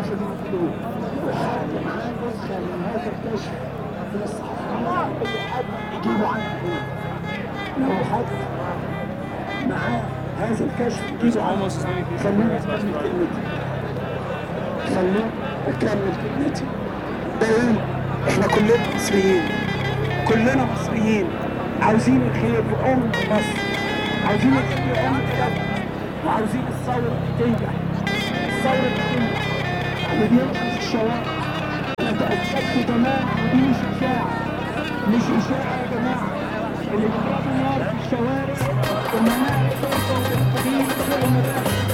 عشان يقولوا وحد معاه نسخه من هذا الكشف من الصحفيين اي حد يجيبوا عنه لو حد معاه هذا الكشف يجيبوا عنه خلونا نكمل كلمتي خلونا نكمل كلمتي ده ايه؟ احنا كلنا مصريين كلنا مصريين عاوزين الخير لأم مصر عاوزين الخير لأم بلدنا وعاوزين الثورة تنجح الثورة تنجح اللي بيمشي في الشوارع أنا تأكدت تماما ودي مش إشاعة مش إشاعة يا جماعة اللي بيضربوا نار في الشوارع والمناعة والمدارس